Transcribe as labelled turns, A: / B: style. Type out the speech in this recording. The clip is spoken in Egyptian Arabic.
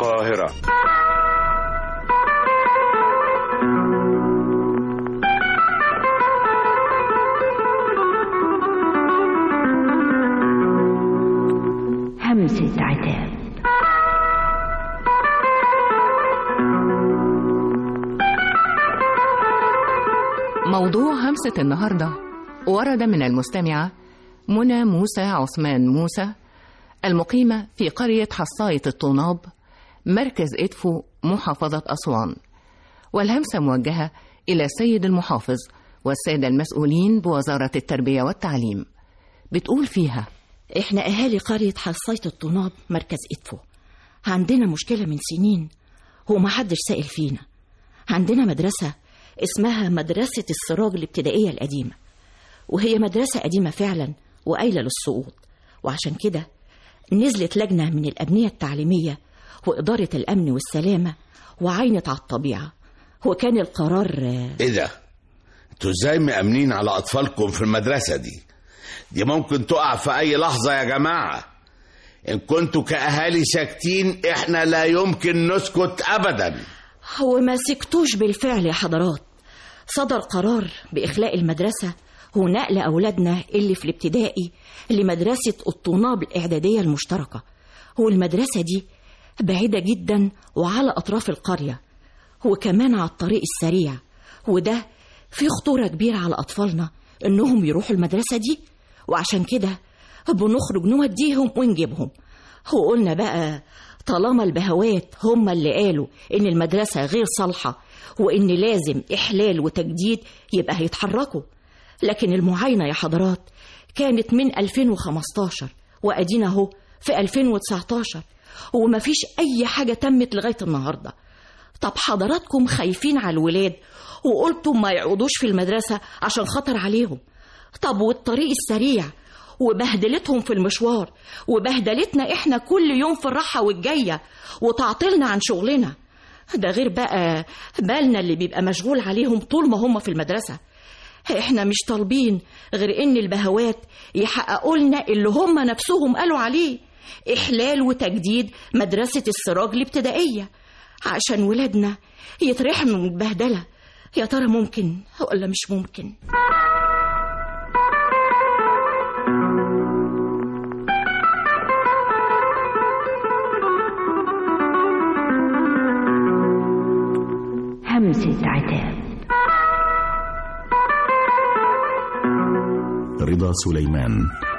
A: القاهرة
B: همسة عتاب
C: موضوع همسة النهاردة ورد من المستمعة منى موسى عثمان موسى المقيمة في قرية حصاية الطناب مركز إدفو محافظة أسوان والهمسة موجهة إلى السيد المحافظ والسادة المسؤولين بوزارة التربية والتعليم بتقول فيها
D: احنا اهالي قرية حصاية الطناب مركز ادفو عندنا مشكلة من سنين هو ما حدش سائل فينا عندنا مدرسة اسمها مدرسة السراج الابتدائية القديمة وهي مدرسة قديمة فعلا وقايلة للسقوط وعشان كده نزلت لجنة من الأبنية التعليمية وإدارة الأمن والسلامة وعينت على الطبيعة وكان القرار آه،
E: ايه ده انتوا ازاي مأمنين على اطفالكم في المدرسة دي دي ممكن تقع في اي لحظة يا جماعة ان كنتوا كأهالي ساكتين احنا لا يمكن نسكت ابدا
D: وما سكتوش بالفعل يا حضرات صدر قرار بإخلاء المدرسة ونقل أولادنا اللي في الابتدائي لمدرسة الطناب الإعدادية المشتركة والمدرسة دي بعيدة جدا وعلى أطراف القرية وكمان على الطريق السريع وده في خطورة كبيرة على أطفالنا إنهم يروحوا المدرسة دي وعشان كده بنخرج نوديهم ونجيبهم وقلنا بقى طالما البهوات هم اللي قالوا إن المدرسة غير صالحة وإن لازم إحلال وتجديد يبقى هيتحركوا لكن المعاينة يا حضرات كانت من 2015 وأدينا أهو في 2019 ومفيش أي حاجة تمت لغاية النهاردة طب حضراتكم خايفين على الولاد وقلتوا ما يقعدوش في المدرسة عشان خطر عليهم طب والطريق السريع وبهدلتهم في المشوار وبهدلتنا احنا كل يوم في الراحة والجاية وتعطلنا عن شغلنا ده غير بقى بالنا اللي بيبقى مشغول عليهم طول ما هم في المدرسة احنا مش طالبين غير ان البهوات يحققوا لنا اللي هم نفسهم قالوا عليه احلال وتجديد مدرسة السراج الابتدائية عشان ولادنا يترحموا من البهدلة يا ترى ممكن ولا مش ممكن
B: همسة عتاب
F: رضا سليمان